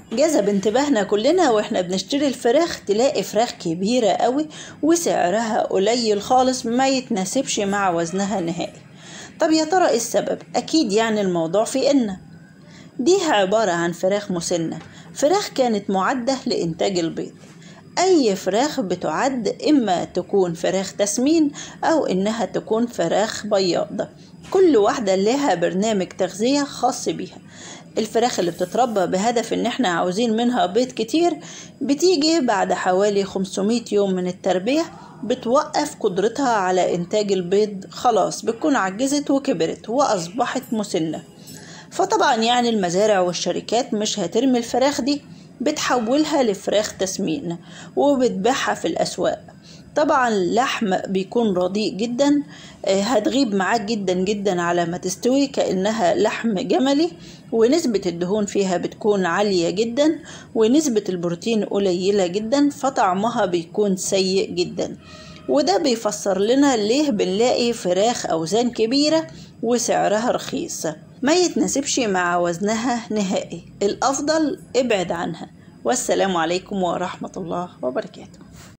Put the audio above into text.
جذب انتباهنا كلنا واحنا بنشتري الفراخ تلاقي فراخ كبيرة قوي وسعرها قليل خالص ما يتناسبش مع وزنها نهائي طب يا ترى ايه السبب اكيد يعني الموضوع في ان دي عبارة عن فراخ مسنة فراخ كانت معدة لإنتاج البيض أي فراخ بتعد إما تكون فراخ تسمين أو إنها تكون فراخ بياض كل واحدة لها برنامج تغذية خاص بيها الفراخ اللي بتتربى بهدف ان احنا عاوزين منها بيض كتير بتيجي بعد حوالي 500 يوم من التربية بتوقف قدرتها على انتاج البيض خلاص بتكون عجزت وكبرت واصبحت مسنة فطبعا يعني المزارع والشركات مش هترمي الفراخ دي بتحولها لفراخ تسمين وبتبيعها في الأسواق طبعا اللحم بيكون رديء جدا هتغيب معاك جدا جدا على ما تستوي كأنها لحم جملي ونسبة الدهون فيها بتكون عالية جدا ونسبة البروتين قليلة جدا فطعمها بيكون سيء جدا وده بيفسر لنا ليه بنلاقي فراخ أوزان كبيرة وسعرها رخيص ما يتناسبش مع وزنها نهائي الأفضل ابعد عنها والسلام عليكم ورحمة الله وبركاته